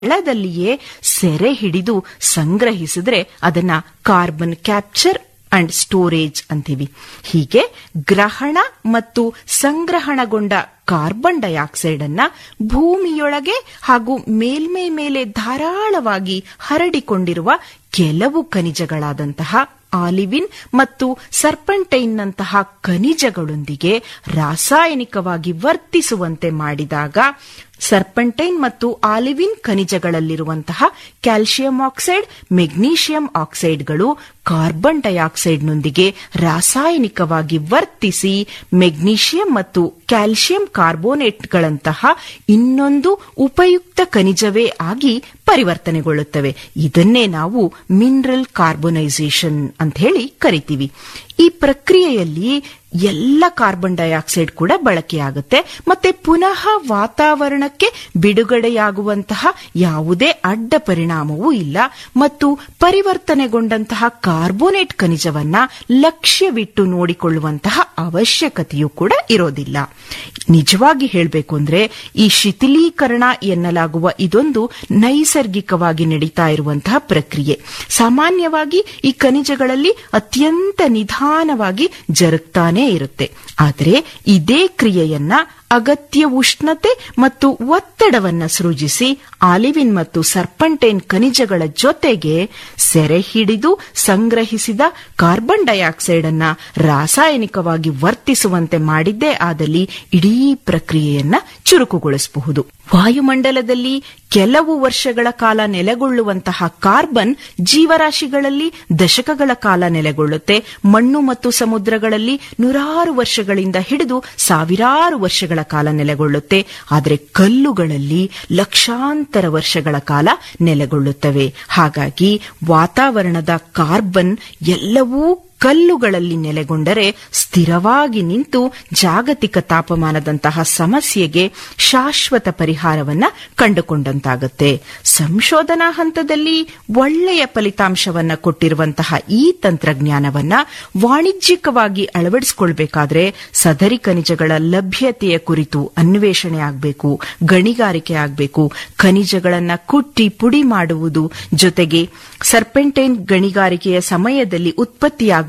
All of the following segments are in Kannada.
ಸ್ಥಳದಲ್ಲಿಯೇ ಸೆರೆ ಹಿಡಿದು ಸಂಗ್ರಹಿಸಿದ್ರೆ ಅದನ್ನ ಕಾರ್ಬನ್ ಕ್ಯಾಪ್ಚರ್ ಅಂಡ್ ಸ್ಟೋರೇಜ್ ಅಂತೀವಿ ಹೀಗೆ ಗ್ರಹಣ ಮತ್ತು ಸಂಗ್ರಹಣಗೊಂಡ ಕಾರ್ಬನ್ ಡೈಆಕ್ಸೈಡ್ ಅನ್ನ ಭೂಮಿಯೊಳಗೆ ಹಾಗೂ ಮೇಲ್ಮೈ ಮೇಲೆ ಧಾರಾಳವಾಗಿ ಹರಡಿಕೊಂಡಿರುವ ಕೆಲವು ಖನಿಜಗಳಾದಂತಹ ಆಲಿವಿನ್ ಮತ್ತು ಸರ್ಪಂಟೈನ್ನಂತಹ ಖನಿಜಗಳೊಂದಿಗೆ ರಾಸಾಯನಿಕವಾಗಿ ವರ್ತಿಸುವಂತೆ ಮಾಡಿದಾಗ ಸರ್ಪಂಟೈನ್ ಮತ್ತು ಆಲಿವಿನ್ ಖನಿಜಗಳಲ್ಲಿರುವಂತಹ ಕ್ಯಾಲ್ಸಿಯಂ ಆಕ್ಸೈಡ್ ಮೆಗ್ನೀಷಿಯಂ ಆಕ್ಸೈಡ್ಗಳು ಕಾರ್ಬನ್ ಡೈಆಕ್ಸೈಡ್ನೊಂದಿಗೆ ರಾಸಾಯನಿಕವಾಗಿ ವರ್ತಿಸಿ ಮೆಗ್ನೀಷಿಯಂ ಮತ್ತು ಕ್ಯಾಲ್ಸಿಯಂ ಕಾರ್ಬೋನೇಟ್ಗಳಂತಹ ಇನ್ನೊಂದು ಉಪಯುಕ್ತ ಖನಿಜವೇ ಆಗಿ ಪರಿವರ್ತನೆಗೊಳ್ಳುತ್ತವೆ ಇದನ್ನೇ ನಾವು ಮಿನರಲ್ ಕಾರ್ಬೊನೈಸೇಷನ್ ಅಂತ ಹೇಳಿ ಕರಿತೀವಿ ಈ ಪ್ರಕ್ರಿಯೆಯಲ್ಲಿ ಎಲ್ಲ ಕಾರ್ಬನ್ ಡೈಆಕ್ಸೈಡ್ ಕೂಡ ಬಳಕೆಯಾಗುತ್ತೆ ಮತ್ತೆ ಪುನಃ ವಾತಾವರಣಕ್ಕೆ ಬಿಡುಗಡೆಯಾಗುವಂತಹ ಯಾವುದೇ ಅಡ್ಡ ಪರಿಣಾಮವೂ ಇಲ್ಲ ಮತ್ತು ಪರಿವರ್ತನೆಗೊಂಡಂತಹ ಕಾರ್ಬೋನೇಟ್ ಖನಿಜವನ್ನ ಲಕ್ಷ್ಯವಿಟ್ಟು ನೋಡಿಕೊಳ್ಳುವಂತಹ ಅವಶ್ಯಕತೆಯೂ ಕೂಡ ಇರೋದಿಲ್ಲ ನಿಜವಾಗಿ ಹೇಳಬೇಕು ಅಂದ್ರೆ ಈ ಶಿಥಿಲೀಕರಣ ಎನ್ನಲಾಗುವ ಇದೊಂದು ನೈಸರ್ಗಿಕವಾಗಿ ನಡೀತಾ ಇರುವಂತಹ ಪ್ರಕ್ರಿಯೆ ಸಾಮಾನ್ಯವಾಗಿ ಈ ಖನಿಜಗಳಲ್ಲಿ ಅತ್ಯಂತ ನಿಧಾನವಾಗಿ ಜರುಗ್ತಾನೆ ಇರುತ್ತೆ ಆದರೆ ಇದೇ ಕ್ರಿಯೆಯನ್ನ ಅಗತ್ಯ ಉಷ್ಣತೆ ಮತ್ತು ಒತ್ತಡವನ್ನ ಸೃಜಿಸಿ ಆಲಿವಿನ್ ಮತ್ತು ಸರ್ಪಂಟೈನ್ ಖನಿಜಗಳ ಜೊತೆಗೆ ಸೆರೆ ಹಿಡಿದು ಸಂಗ್ರಹಿಸಿದ ಕಾರ್ಬನ್ ಡೈಆಕ್ಸೈಡ್ ಅನ್ನ ರಾಸಾಯನಿಕವಾಗಿ ವರ್ತಿಸುವಂತೆ ಮಾಡಿದ್ದೇ ಆದಲ್ಲಿ ಇಡೀ ಪ್ರಕ್ರಿಯೆಯನ್ನ ಚುರುಕುಗೊಳಿಸಬಹುದು ವಾಯುಮಂಡಲದಲ್ಲಿ ಕೆಲವು ವರ್ಷಗಳ ಕಾಲ ನೆಲೆಗೊಳ್ಳುವಂತಹ ಕಾರ್ಬನ್ ಜೀವರಾಶಿಗಳಲ್ಲಿ ದಶಕಗಳ ಕಾಲ ನೆಲೆಗೊಳ್ಳುತ್ತೆ ಮಣ್ಣು ಮತ್ತು ಸಮುದ್ರಗಳಲ್ಲಿ ನೂರಾರು ವರ್ಷಗಳಿಂದ ಹಿಡಿದು ಸಾವಿರಾರು ವರ್ಷಗಳ ಕಾಲ ನೆಲೆಗೊಳ್ಳುತ್ತೆ ಆದರೆ ಕಲ್ಲುಗಳಲ್ಲಿ ಲಕ್ಷಾಂತರ ವರ್ಷಗಳ ಕಾಲ ನೆಲೆಗೊಳ್ಳುತ್ತವೆ ಹಾಗಾಗಿ ವಾತಾವರಣದ ಕಾರ್ಬನ್ ಎಲ್ಲವೂ ಕಲ್ಲುಗಳಲ್ಲಿ ನೆಲೆಗೊಂಡರೆ ಸ್ಥಿರವಾಗಿ ನಿಂತು ಜಾಗತಿಕ ತಾಪಮಾನದಂತಹ ಸಮಸ್ಯೆಗೆ ಶಾಶ್ವತ ಪರಿಹಾರವನ್ನ ಕಂಡುಕೊಂಡಂತಾಗುತ್ತೆ ಸಂಶೋಧನಾ ಹಂತದಲ್ಲಿ ಒಳ್ಳೆಯ ಫಲಿತಾಂಶವನ್ನ ಕೊಟ್ಟಿರುವಂತಹ ಈ ತಂತ್ರಜ್ಞಾನವನ್ನ ವಾಣಿಜ್ಯಿಕವಾಗಿ ಅಳವಡಿಸಿಕೊಳ್ಬೇಕಾದ್ರೆ ಸದರಿ ಖನಿಜಗಳ ಲಭ್ಯತೆಯ ಕುರಿತು ಅನ್ವೇಷಣೆ ಆಗಬೇಕು ಗಣಿಗಾರಿಕೆ ಆಗಬೇಕು ಖನಿಜಗಳನ್ನ ಕುಟ್ಟಿ ಪುಡಿ ಮಾಡುವುದು ಜೊತೆಗೆ ಸರ್ಪೆಂಟೈನ್ ಗಣಿಗಾರಿಕೆಯ ಸಮಯದಲ್ಲಿ ಉತ್ಪತ್ತಿಯಾಗುವಂತಹ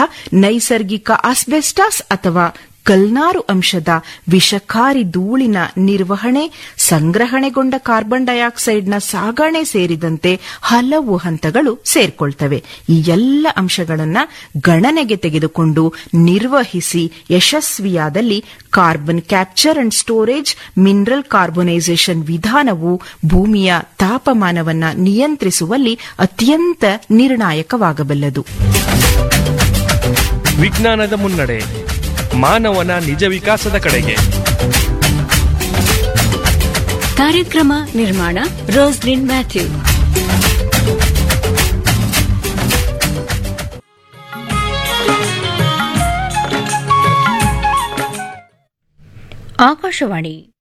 ನೈಸರ್ಗಿಕ ಆಸ್ಬೆಸ್ಟಾಸ್ ಅಥವಾ ಕಲ್ನಾರು ಅಂಶದ ವಿಷಕಾರಿ ಧೂಳಿನ ನಿರ್ವಹಣೆ ಸಂಗ್ರಹಣೆಗೊಂಡ ಕಾರ್ಬನ್ ಡೈಆಕ್ಸೈಡ್ನ ಸಾಗಣೆ ಸೇರಿದಂತೆ ಹಲವು ಹಂತಗಳು ಸೇರ್ಕೊಳ್ತವೆ ಈ ಎಲ್ಲ ಅಂಶಗಳನ್ನ ಗಣನೆಗೆ ತೆಗೆದುಕೊಂಡು ನಿರ್ವಹಿಸಿ ಯಶಸ್ವಿಯಾದಲ್ಲಿ carbon capture and storage mineral carbonisation ವಿಧಾನವು ಭೂಮಿಯ ತಾಪಮಾನವನ್ನ ನಿಯಂತ್ರಿಸುವಲ್ಲಿ ಅತ್ಯಂತ ನಿರ್ಣಾಯಕವಾಗಬಲ್ಲದು ವಿಜ್ಞಾನದ ಮುನ್ನಡೆ ಮಾನವನ ನಿಜ ವಿಕಾಸದ ಕಡೆಗೆ ಕಾರ್ಯಕ್ರಮ ನಿರ್ಮಾಣ ರೋಸ್ಲಿನ್ ಮ್ಯಾಥ್ಯೂ ಆಕಾಶವಾಣಿ